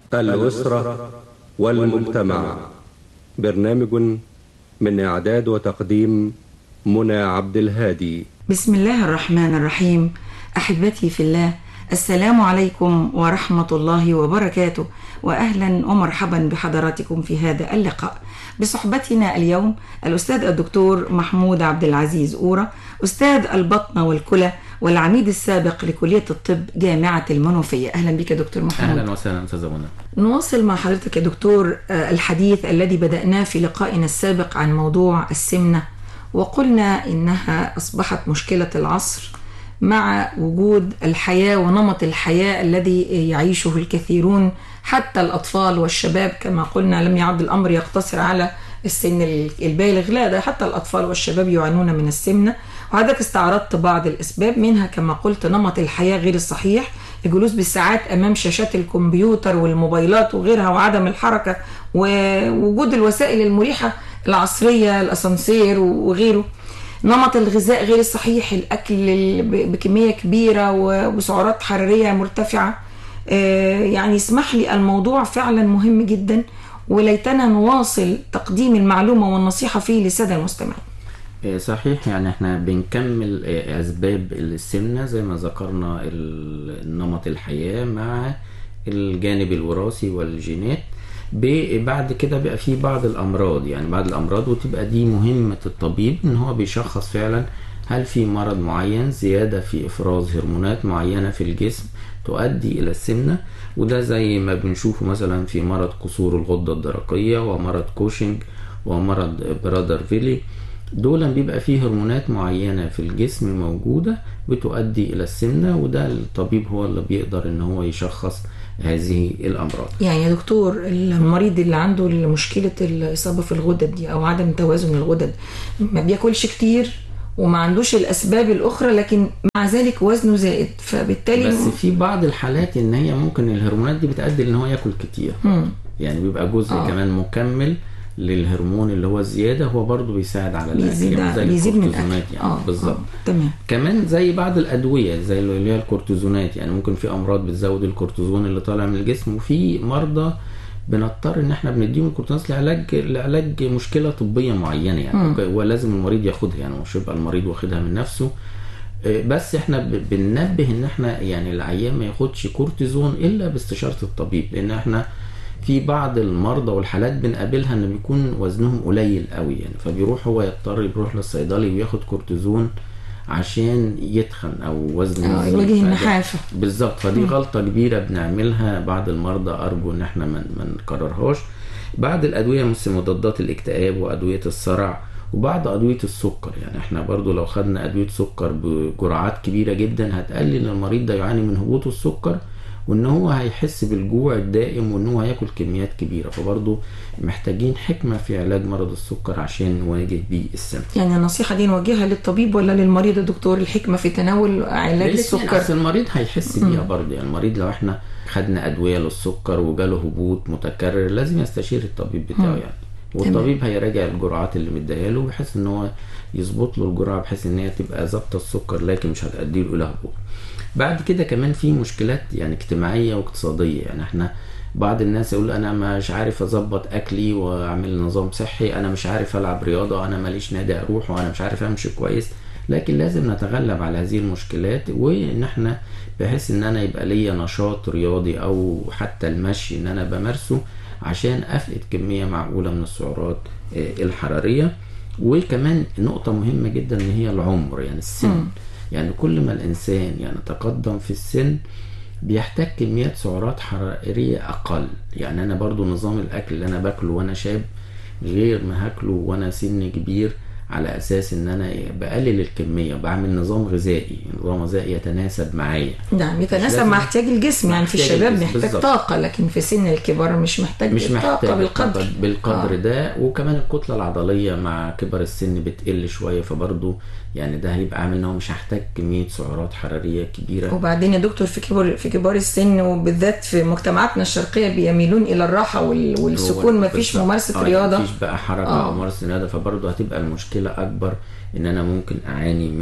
الأسرة والمجتمع برنامج من إعداد وتقديم منى عبد الهادي بسم الله الرحمن الرحيم احبتي في الله السلام عليكم ورحمه الله وبركاته واهلا ومرحبا بحضراتكم في هذا اللقاء بصحبتنا اليوم الاستاذ الدكتور محمود عبد العزيز اورا استاذ البطنه والكلى والعميد السابق لكليه الطب جامعه المنوفيه اهلا بك يا دكتور محمود اهلا وسهلا استاذه منى نواصل مع حضرتك يا دكتور آه، الحديث الذي بدأناه في لقائنا السابق عن موضوع السمنة وقلنا إنها أصبحت مشكلة العصر مع وجود الحياة ونمط الحياة الذي يعيشه الكثيرون حتى الأطفال والشباب كما قلنا لم يعد الأمر يقتصر على السن البالغ لا ده حتى الأطفال والشباب يعانون من السمنة وحضرتك استعرضت بعض الأسباب منها كما قلت نمط الحياة غير الصحيح الجلوس بالساعات امام شاشات الكمبيوتر والموبايلات وغيرها وعدم الحركه ووجود الوسائل المريحه العصريه الاسانسير وغيره نمط الغذاء غير الصحيح الاكل ب- بكميه كبيره وبسعرات حراريه مرتفعه آه، يعني اسمح لي الموضوع فعلا مهم جدا وليتنا نواصل تقديم المعلومه والنصيحه فيه للساده المستمعين آه، صحيح يعني احنا بنكمل آه، اسباب السمنه زي ما ذكرنا ال- نمط الحياه مع الجانب الوراثي والجينات ب- بعد كده بقى في بعض الامراض يعني بعض الامراض وتبقى دي مهمه الطبيب ان هو بيشخص فعلا هل في مرض معين زياده في افراز هرمونات معينه في الجسم تؤدي الى السمنه وده زي ما بنشوفه مثلا في مرض قصور الغده الدرقيه ومرض كوشنج ومرض برادر فيلي دول بيبقى فيه هرمونات معينة في الجسم موجودة بتؤدي إلى السمنة وده الطبيب هو اللي بيقدر إن هو يشخص هذه الأمراض يعني يا دكتور المريض اللي عنده مشكلة الإصابة في الغدد دي أو عدم توازن الغدد ما بياكلش كتير وما عندوش الأسباب الأخرى لكن مع ذلك وزنه زائد فبالتالي بس في بعض الحالات إن هي ممكن الهرمونات دي بتؤدي إن هو ياكل كتير مم. يعني بيبقى جزء آه. كمان مكمل للهرمون اللي هو الزيادة هو برضه بيساعد على الأكل بيزيد يعني زي بيزيد من الكورتيزونات الأكل يعني بالظبط آه. تمام كمان زي بعض الادويه زي اللي هي الكورتيزونات يعني ممكن في امراض بتزود الكورتيزون اللي طالع من الجسم وفي مرضى بنضطر ان احنا بنديهم الكورتيزونات لعلاج لعلاج مشكله طبيه معينه يعني مم. ولازم المريض ياخدها يعني مش يبقى المريض واخدها من نفسه آه، بس احنا ب- بننبه ان احنا يعني العيان ما ياخدش كورتيزون الا باستشاره الطبيب لان احنا في بعض المرضى والحالات بنقابلها ان بيكون وزنهم قليل قوي يعني فبيروح هو يضطر يروح للصيدلي وياخد كورتيزون عشان يتخن او وزنه آه، يزيد. يواجه فده- النحافة بالظبط فدي غلطه كبيره بنعملها بعض المرضى ارجو ان احنا ما ما نكررهاش بعض الادويه مثل مضادات الاكتئاب وادويه الصرع وبعض ادويه السكر يعني احنا برضو لو خدنا ادويه سكر بجرعات كبيره جدا هتقلل المريض ده يعاني من هبوط السكر وان هو هيحس بالجوع الدائم وان هو هياكل كميات كبيره فبرضو محتاجين حكمه في علاج مرض السكر عشان نواجه بيه السمنه يعني النصيحة دي نوجهها للطبيب ولا للمريض يا دكتور الحكمة في تناول علاج الاتنين، السكر اصل المريض هيحس بيها برضه يعني المريض لو احنا خدنا ادويه للسكر وجاله هبوط متكرر لازم يستشير الطبيب بتاعه مم. يعني والطبيب هيراجع الجرعات اللي مديها له بحيث ان هو يظبط له الجرعه بحيث ان هي تبقى ظابطه السكر لكن مش هتؤدي له الى هبوط بعد كده كمان في مشكلات يعني اجتماعيه واقتصاديه يعني احنا بعض الناس يقول انا مش عارف اظبط اكلي واعمل نظام صحي انا مش عارف العب رياضه انا ماليش نادي اروح وانا مش عارف امشي كويس لكن لازم نتغلب على هذه المشكلات وان احنا بحيث ان انا يبقى ليا نشاط رياضي او حتى المشي ان انا بمارسه عشان افقد كميه معقوله من السعرات آه، الحراريه وكمان نقطه مهمه جدا اللي هي العمر يعني السن مم. يعني كل ما الانسان يعني تقدم في السن بيحتاج كميات سعرات حراريه اقل يعني انا برضو نظام الاكل اللي انا باكله وانا شاب غير ما هاكله وانا سن كبير على اساس ان انا بقلل الكميه بعمل نظام غذائي نظام غذائي يتناسب معايا نعم يتناسب لازم- مع احتياج الجسم يعني في احتياج الشباب الجسم، محتاج بالظبط. طاقة لكن في سن الكبار مش محتاج مش محتاج طاقة بالقدر الطاقة بالقدر آه. ده وكمان الكتله العضليه مع كبر السن بتقل شويه فبرضه يعني ده هيبقى عامل ان هو مش هحتاج كميه سعرات حراريه كبيره وبعدين يا دكتور في كبار في كبار السن وبالذات في مجتمعاتنا الشرقيه بيميلون الى الراحه وال- والسكون هو ما فيش بالظبط. ممارسه آه، رياضه مفيش بقى حركه آه. او ممارسه رياضه فبرضه هتبقى المشكله اكبر ان انا ممكن اعاني من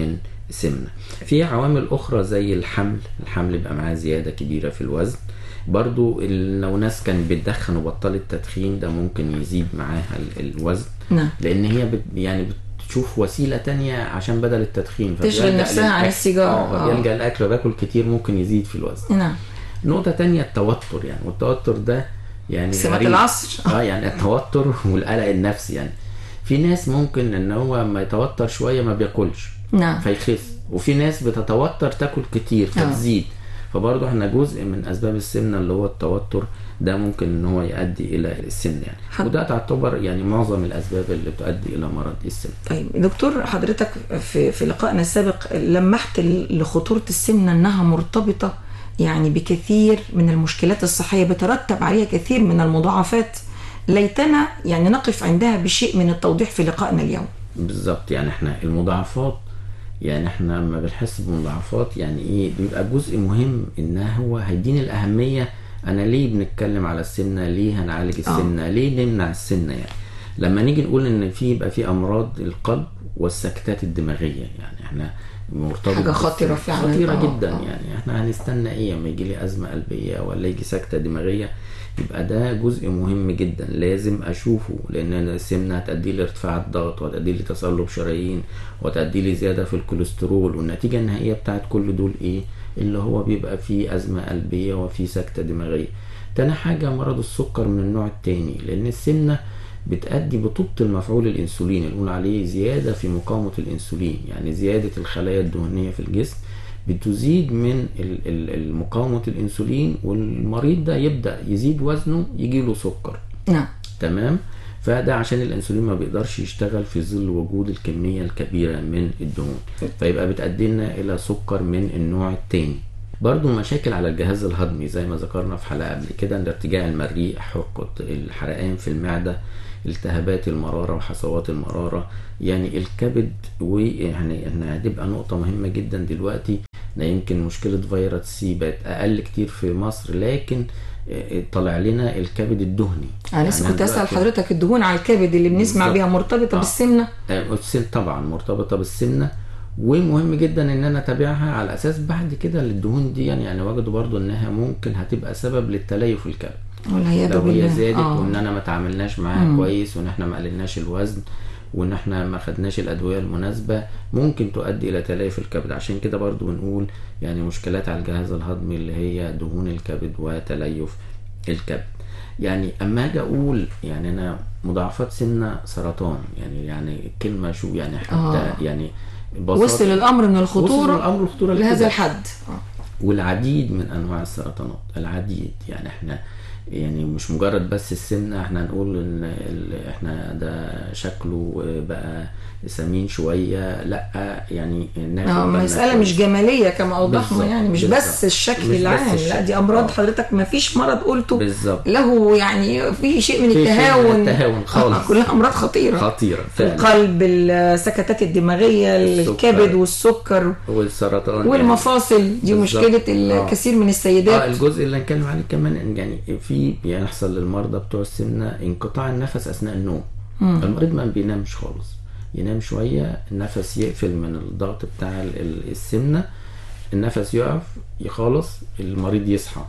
سمنة في عوامل أخرى زي الحمل الحمل بيبقى معاه زيادة كبيرة في الوزن برضو ال- لو ناس كانت بتدخن وبطلت تدخين ده ممكن يزيد معاها ال- الوزن نعم لان هي بت يعني بتشوف وسيله تانية عشان بدل التدخين تشغل فبيلجأ نفسها عن للأكل. السيجارة. اه آه. فبيلجأ الاكل وباكل كتير ممكن يزيد في الوزن نعم نقطه تانية التوتر يعني والتوتر ده يعني سمة غريب. العصر. اه يعني التوتر والقلق النفسي يعني في ناس ممكن ان هو ما يتوتر شويه ما بياكلش نعم فيخس وفي ناس بتتوتر تاكل كتير فتزيد فبرضه احنا جزء من اسباب السمنه اللي هو التوتر ده ممكن ان هو يؤدي الى السمنه يعني حد- وده تعتبر يعني معظم الاسباب اللي بتؤدي الى مرض السمنه طيب دكتور حضرتك في في لقائنا السابق لمحت ل- لخطورة السمنة انها مرتبطة يعني بكثير من المشكلات الصحية بترتب عليها كثير من المضاعفات ليتنا يعني نقف عندها بشيء من التوضيح في لقائنا اليوم بالظبط يعني احنا المضاعفات يعني احنا لما بنحس بمضاعفات يعني ايه بيبقى جزء مهم ان هو هيديني الاهميه انا ليه بنتكلم على السمنه ليه هنعالج السمنه ليه نمنع السمنه يعني لما نيجي نقول ان في يبقى في امراض القلب والسكتات الدماغيه يعني احنا مرتبط حاجة خطيرة بالسمنة. فعلا. خطيره آه، جدا آه. يعني احنا هنستنى ايه لما يجي لي ازمه قلبيه ولا يجي سكته دماغيه يبقى ده جزء مهم جدا لازم اشوفه لان السمنه هتؤدي لي ارتفاع الضغط وهتؤدي لي تصلب شرايين وتؤدي لي زياده في الكوليسترول والنتيجه النهائيه بتاعت كل دول ايه اللي هو بيبقى فيه ازمه قلبيه وفيه سكته دماغيه تاني حاجه مرض السكر من النوع التاني لان السمنه بتأدي بتبطل مفعول الانسولين اللي بنقول عليه زياده في مقاومه الانسولين يعني زياده الخلايا الدهنيه في الجسم بتزيد من ال- ال- ال- مقاومه الانسولين والمريض ده يبدا يزيد وزنه يجي له سكر نعم تمام فده عشان الانسولين ما بيقدرش يشتغل في ظل وجود الكميه الكبيره من الدهون فيبقى بتؤدي لنا الى سكر من النوع الثاني برضو مشاكل على الجهاز الهضمي زي ما ذكرنا في حلقه قبل كده ان ارتجاع المريء حرقه الحرقان في المعده التهابات المراره وحصوات المراره يعني الكبد ويعني احنا هتبقى نقطه مهمه جدا دلوقتي ده يمكن مشكله فيروس سي بقت اقل كتير في مصر لكن آه، طلع لنا الكبد الدهني انا لسه يعني كنت اسال دلوقتي- حضرتك الدهون على الكبد اللي بنسمع بالظبط. بيها مرتبطة آه. بالسمنة آه، السن طبعا مرتبطه بالسمنه ومهم جدا ان انا اتابعها على اساس بعد كده الدهون دي يعني, يعني وجدوا برضو انها ممكن هتبقى سبب للتليف في الكبد والعياذ لو هي بالله زادت آه. وان انا ما تعاملناش معاها كويس وان احنا ما قللناش الوزن وان احنا ما خدناش الادويه المناسبه ممكن تؤدي الى تليف الكبد عشان كده برضو بنقول يعني مشكلات على الجهاز الهضمي اللي هي دهون الكبد وتليف الكبد يعني اما اجي اقول يعني انا مضاعفات سمنه سرطان يعني يعني الكلمه شو يعني حتى آه. يعني وصل الامر من وصل الخطورة الامر الخطوره لهذا لكده. الحد آه. والعديد من انواع السرطانات العديد يعني احنا يعني مش مجرد بس السمنه احنا نقول ان ال- احنا ده شكله بقى سمين شويه لا يعني ناخد اه بالنا مسألة كويس. مش جمالية كما أوضحنا بالظبط، يعني مش بالظبط. بس الشكل مش بس العام لا الشكل. دي أمراض آه. حضرتك ما فيش مرض قلته بالظبط له يعني في شيء من في شيء من التهاون التهاون خالص. آه كلها أمراض خطيرة خطيره فعلا القلب السكتات الدماغية السكر. الكبد والسكر والسرطان يعني. والمفاصل دي بالظبط. مشكلة آه. الكثير من اه السيدات الجزء اللي هنتكلم عليه كمان إن يعني في بيحصل للمرضى بتوع السمنه انقطاع النفس اثناء النوم المريض ما بينامش خالص ينام شويه النفس يقفل من الضغط بتاع ال- ال- السمنه النفس يقف خالص المريض يصحى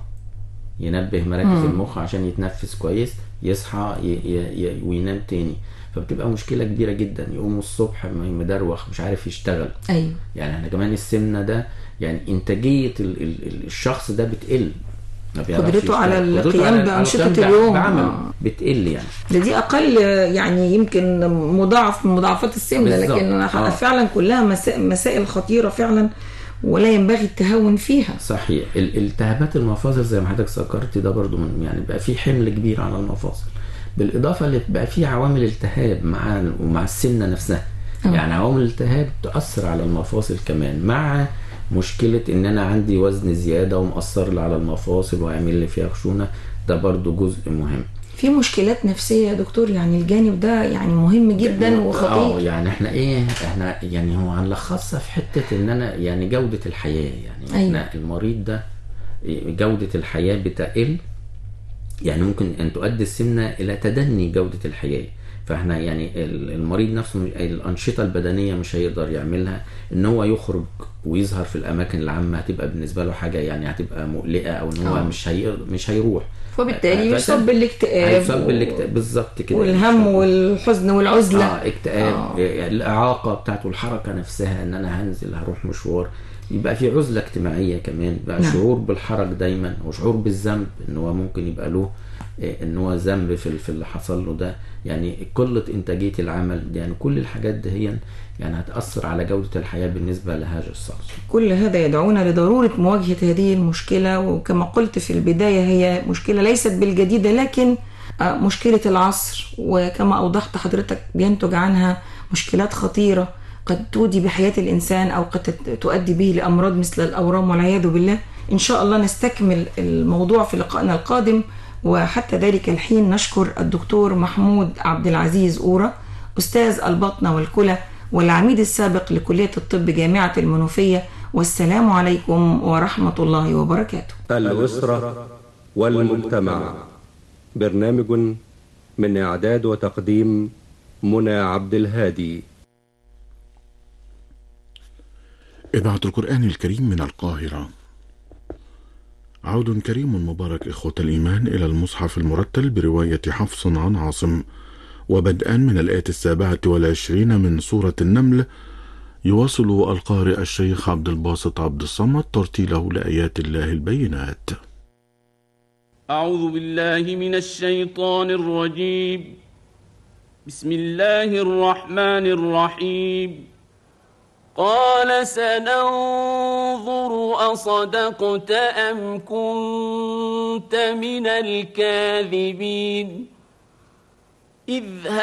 ينبه مراكز المخ عشان يتنفس كويس يصحى ي... ي... ي... وينام تاني فبتبقى مشكله كبيره جدا يقوم الصبح مدروخ مش عارف يشتغل أيوه يعني احنا كمان السمنه ده يعني انتاجيه ال ال ال- الشخص ده بتقل ما بيعرفش قدرته يشتغل. على قدرته القيام على- على بأنشطة القيام اليوم. بعمل آه. بتقل يعني ده دي أقل يعني يمكن مضاعف من مضاعفات السمنة بالظبط. لكن آه. فعلا كلها مسا- مسائل خطيرة فعلا ولا ينبغي التهاون فيها صحيح ال- التهابات المفاصل زي ما حضرتك ذكرت ده برضو من يعني بقى في حمل كبير على المفاصل بالاضافه اللي بقى في عوامل التهاب مع ومع السمنه نفسها أه. يعني عوامل التهاب تاثر على المفاصل كمان مع مشكله ان انا عندي وزن زياده ومأثر لي على المفاصل وعامل لي فيها خشونه ده برضو جزء مهم في مشكلات نفسية يا دكتور يعني الجانب ده يعني مهم جدا اه وخطير يعني احنا ايه احنا يعني هو هنلخصها في حته ان انا يعني جوده الحياه يعني أيوة. احنا المريض ده جوده الحياه بتقل يعني ممكن ان تؤدي السمنه الى تدني جوده الحياه فاحنا يعني ال- المريض نفسه مش- الانشطه البدنيه مش هيقدر يعملها ان هو يخرج ويظهر في الاماكن العامه هتبقى بالنسبه له حاجه يعني هتبقى مقلقه او ان هو آه. مش هي مش هيروح وبالتالي ف- يصاب بالاكتئاب هيصاب و- بالاكتئاب بالظبط كده والهم والحزن والعزلة اه اكتئاب آه. آه. الاعاقه بتاعته الحركه نفسها ان انا هنزل هروح مشوار يبقى في عزله اجتماعيه كمان بقى نعم. شعور بالحرج دايما وشعور بالذنب ان هو ممكن يبقى له آه، ان هو ذنب في في اللي حصل له ده يعني قله انتاجيه العمل يعني كل الحاجات دي هي يعني هتاثر على جوده الحياه بالنسبه لهذا الشخص كل هذا يدعونا لضرورة مواجهة هذه المشكلة وكما قلت في البداية هي مشكلة ليست بالجديدة لكن آه، مشكلة العصر وكما أوضحت حضرتك بينتج عنها مشكلات خطيرة قد تودي بحياة الإنسان أو قد تت- تؤدي به لأمراض مثل الأورام والعياذ بالله إن شاء الله نستكمل الموضوع في لقائنا القادم وحتى ذلك الحين نشكر الدكتور محمود عبد العزيز أورا أستاذ البطنة والكلى والعميد السابق لكلية الطب جامعة المنوفية والسلام عليكم ورحمة الله وبركاته الأسرة والمجتمع برنامج من إعداد وتقديم منى عبد الهادي إذاعة القرآن الكريم من القاهرة عود كريم مبارك إخوة الإيمان إلى المصحف المرتل برواية حفص عن عاصم وبدءا من الآية السابعة والعشرين من سورة النمل يواصل القارئ الشيخ عبد الباسط عبد الصمد ترتيله لآيات الله البينات أعوذ بالله من الشيطان الرجيم بسم الله الرحمن الرحيم قال سننظر أصدقت أم كنت من الكاذبين اذهب